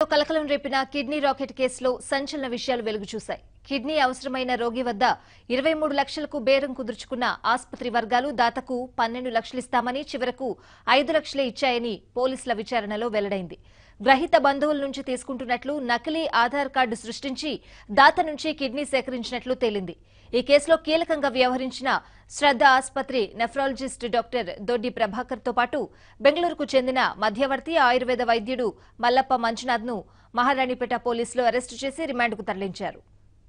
కలకలం రేపిన kidney racket కేసులో సంచలన విషయాలు వెలుగు చూశాయి కిడ్నీ అవసరమైన రోగి వద్ద ఇరవై మూడు లక్షలకు బేరం కుదుర్చుకున్న ఆసుపత్రి వర్గాలు దాతకు పన్నెండు లక్షలిస్తామని చివరకు ఐదు లక్షలే ఇచ్చాయని పోలీసుల విచారణలో వెల్లడైంది గ్రహీత బంధువుల నుంచి తీసుకుంటున్నట్లు నకిలీ ఆధార్ కార్డు సృష్టించి దాత నుంచి కిడ్నీ సేకరించినట్లు తేలింది ఈ కేసులో కీలకంగా వ్యవహరించిన శ్రద్ధ ఆసుపత్రి నెఫ్రాలజిస్ట్ డాక్టర్ దొడ్డి ప్రభాకర్ తో పాటు బెంగళూరుకు చెందిన మధ్యవర్తి ఆయుర్వేద వైద్యుడు మల్లప్ప మంజునాథ్ ను మహారాణిపేట పోలీసులు అరెస్టు చేసి రిమాండ్కు తరలించారు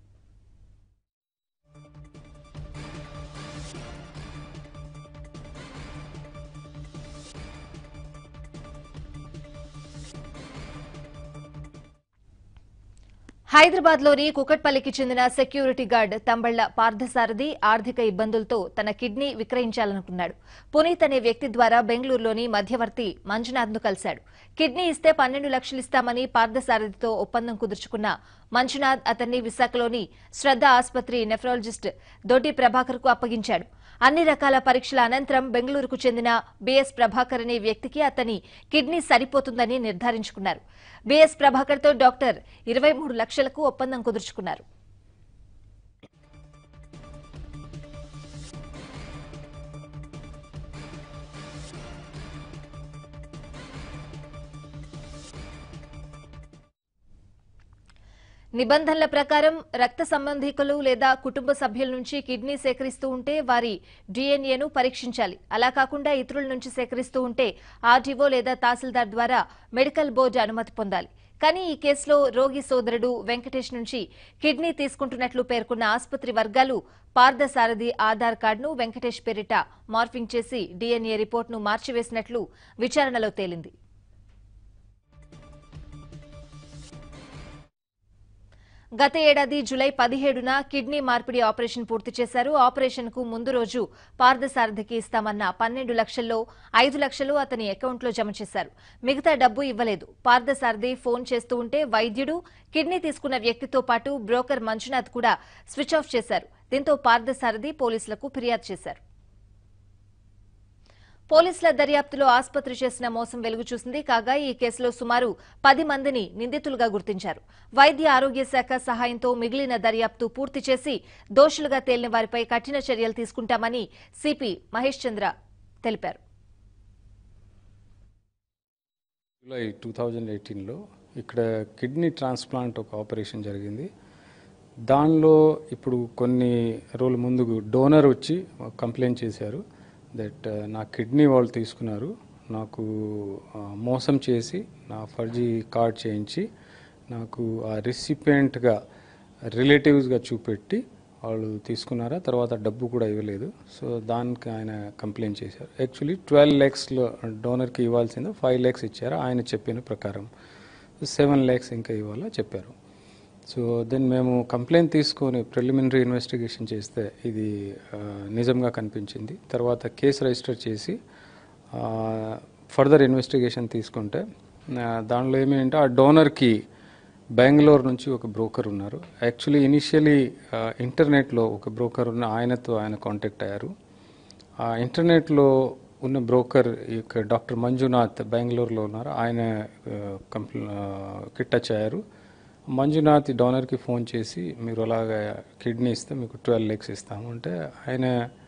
హైదరాబాద్ లోని కుకట్పల్లికి చెందిన సెక్యూరిటీ గార్డ్ తంబళ్ల పార్థసారథి ఆర్థిక ఇబ్బందులతో తన కిడ్నీ విక్రయించాలనుకున్నాడు పునీత్ అనే వ్యక్తి ద్వారా బెంగళూరులోని మధ్యవర్తి మంజునాథ్ ను కలిశాడు కిడ్నీ ఇస్తే పన్నెండు లక్షలు ఇస్తామని పార్థసారథితో ఒప్పందం కుదుర్చుకున్న మంజునాథ్ అతన్ని విశాఖలోని శ్రద్ధ ఆసుపత్రి నెఫ్రాలజిస్ట్ దొడ్డి ప్రభాకర్ కు అప్పగించాడు అన్ని రకాల పరీక్షల అనంతరం బెంగళూరుకు చెందిన బిఎస్ ప్రభాకర్ అనే వ్యక్తికి అతని కిడ్నీ సరిపోతుందని నిర్ధారించుకున్నారు బిఎస్ ప్రభాకర్ తో డాక్టర్ ఇరవై మూడు లక్షలకు ఒప్పందం కుదుర్చుకున్నారు నిబంధనల ప్రకారం రక్త సంబంధికులు లేదా కుటుంబ సభ్యుల నుంచి కిడ్నీ సేకరిస్తూ ఉంటే వారి డీఎన్ఏను పరీక్షించాలి అలా కాకుండా ఇతరుల నుంచి సేకరిస్తూ ఉంటే ఆర్డీఓ లేదా తహసీల్దార్ ద్వారా మెడికల్ బోర్డు అనుమతి పొందాలి కానీ ఈ కేసులో రోగి సోదరుడు వెంకటేష్ నుంచి కిడ్నీ తీసుకుంటున్నట్లు పేర్కొన్న ఆసుపత్రి వర్గాలు పార్థసారథి ఆధార్ కార్డును వెంకటేష్ పేరిట మార్ఫింగ్ చేసి డీఎన్ఏ రిపోర్టును మార్చివేసినట్లు విచారణలో తేలింది గత ఏడాది జులై పదిహేడున కిడ్నీ మార్పిడి ఆపరేషన్ పూర్తి చేశారు ఆపరేషన్ కు ముందు రోజు పార్థసారథికి ఇస్తామన్న పన్నెండు లక్షల్లో ఐదు లక్షలు అతని అకౌంట్లో జమ చేశారు మిగతా డబ్బు ఇవ్వలేదు పార్థసారథి ఫోన్ చేస్తూ ఉంటే వైద్యుడు కిడ్నీ తీసుకున్న వ్యక్తితో పాటు బ్రోకర్ మంజునాథ్ కూడా స్విచ్ ఆఫ్ చేశారు దీంతో పార్థసారథి పోలీసులకు ఫిర్యాదు చేశారు పోలీసుల దర్యాప్తులో ఆసుపత్రి చేసిన మోసం వెలుగు చూసింది కాగా ఈ కేసులో సుమారు పది మందిని నిందితులుగా గుర్తించారు వైద్య ఆరోగ్య శాఖ సహాయంతో మిగిలిన దర్యాప్తు పూర్తి చేసి దోషులుగా తేలిన వారిపై కఠిన చర్యలు తీసుకుంటామని సిపి మహేష్ చంద్ర తెలిపారు జూలై టూ థౌజండ్ ఎయిటీన్లో ఇక్కడ కిడ్నీ ట్రాన్స్ప్లాంట్ ఒక ఆపరేషన్ జరిగింది దానిలో ఇప్పుడు కొన్ని రోజుల ముందు డోనర్ వచ్చి కంప్లైంట్ చేశారు దట్ నా కిడ్నీ వాళ్ళు తీసుకున్నారు నాకు ఆ, మోసం చేసి నా ఫర్జీ కార్డ్ చేయించి నాకు ఆ రిసిపియంట్గా రిలేటివ్స్గా చూపెట్టి వాళ్ళు తీసుకున్నారా తర్వాత డబ్బు కూడా ఇవ్వలేదు సో దానికి ఆయన కంప్లైంట్ చేశారు యాక్చువల్లీ ట్వెల్వ్ ల్యాక్స్లో డోనర్కి ఇవ్వాల్సింది ఫైవ్ ల్యాక్స్ ఇచ్చారు ఆయన చెప్పిన ప్రకారం సెవెన్ ల్యాక్స్ ఇంకా ఇవ్వాలా చెప్పారు సో దెన్ మేము కంప్లైంట్ తీసుకొని ప్రిలిమినరీ ఇన్వెస్టిగేషన్ చేస్తే ఇది ఆ, నిజంగా కనిపించింది తర్వాత కేసు రిజిస్టర్ చేసి ఫర్దర్ ఇన్వెస్టిగేషన్ తీసుకుంటే ఆ, దానిలో ఏమేంటే ఆ డోనర్కి బెంగళూరు నుంచి ఒక బ్రోకర్ ఉన్నారు యాక్చువల్లీ ఇనిషియలీ ఇంటర్నెట్లో ఒక బ్రోకర్ ఉన్న ఆయనతో ఆయన కాంటాక్ట్ అయ్యారు ఆ ఇంటర్నెట్లో ఉన్న బ్రోకర్ ఈ యొక్క డాక్టర్ మంజునాథ్ బెంగళూరులో ఉన్నారు ఆయన కంప్లీ కి టచ్ అయ్యారు మంజునాథ్ ఈ డోనర్కి ఫోన్ చేసి మీరు అలాగా కిడ్నీ ఇస్తే మీకు ట్వెల్వ్ లెక్స్ ఇస్తాము అంటే ఆయన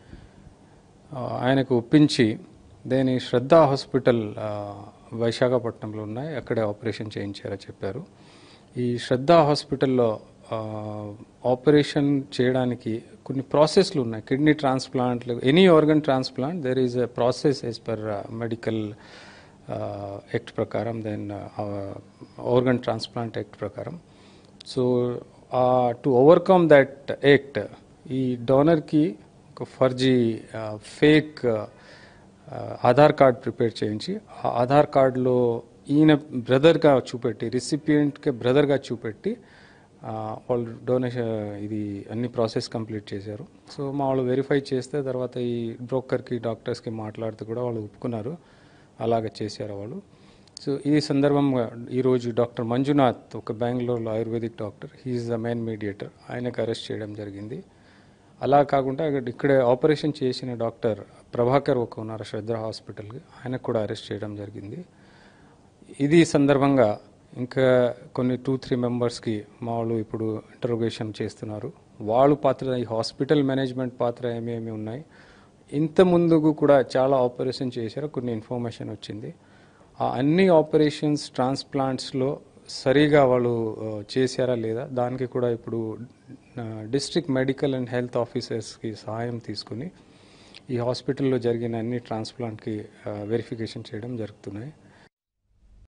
ఆ, ఆయనకు ఒప్పించి దేని శ్రద్ధ హాస్పిటల్ ఆ, విశాఖపట్నంలో ఉన్నాయి అక్కడే ఆపరేషన్ చేయించారని చెప్పారు ఈ శ్రద్ధ హాస్పిటల్లో ఆ, ఆపరేషన్ చేయడానికి కొన్ని ప్రాసెస్లు ఉన్నాయి kidney transplant any organ transplant there is a process as per medical act ప్రకారం దెన్ ఆర్గన్ ట్రాన్స్ప్లాంట్ యాక్ట్ ప్రకారం so to overcome that act ఈ డోనర్కి ఒక ఫర్జీ ఫేక్ ఆధార్ కార్డ్ ప్రిపేర్ చేయించి ఆ ఆధార్ కార్డులో ఈయన బ్రదర్గా చూపెట్టి రిసిపియంట్కి బ్రదర్గా చూపెట్టి ఆ, వాళ్ళు డొనేషన్ ఇది అన్ని ప్రాసెస్ కంప్లీట్ చేశారు సో మా వాళ్ళు వెరిఫై చేస్తే తర్వాత ఈ బ్రోకర్కి డాక్టర్స్కి మాట్లాడుతూ కూడా వాళ్ళు ఒప్పుకున్నారు అలాగ చేశారు వాళ్ళు సో ఈ సందర్భంగా ఈరోజు డాక్టర్ మంజునాథ్ ఒక బెంగళూరులో ayurvedic doctor he's the main mediator ఆయనకు అరెస్ట్ చేయడం జరిగింది అలా కాకుండా ఇక్కడ- ఇక్కడే ఆపరేషన్ చేసిన డాక్టర్ ప్రభాకర్ ఒక ఉన్నారు శ్రద్ధ హాస్పిటల్కి ఆయనకు కూడా అరెస్ట్ చేయడం జరిగింది ఇది సందర్భంగా ఇంకా కొన్ని టూ త్రీ మెంబర్స్కి మా వాళ్ళు ఇప్పుడు ఇంటరోగేషన్ చేస్తున్నారు వాళ్ళు పాత్ర ఈ హాస్పిటల్ మేనేజ్మెంట్ పాత్ర ఏమేమి ఉన్నాయి ఇంత ముందుకు కూడా చాలా ఆపరేషన్ చేశారు కొన్ని ఇన్ఫర్మేషన్ వచ్చింది ఆ అన్ని ఆపరేషన్స్ ట్రాన్స్ప్లాంట్స్లో సరిగా వాళ్ళు ఆ, చేశారా లేదా దానికి కూడా ఇప్పుడు డిస్ట్రిక్ట్ మెడికల్ అండ్ హెల్త్ ఆఫీసర్స్కి సహాయం తీసుకుని ఈ హాస్పిటల్లో జరిగిన అన్ని ట్రాన్స్ప్లాంట్కి వెరిఫికేషన్ చేయడం జరుగుతున్నాయి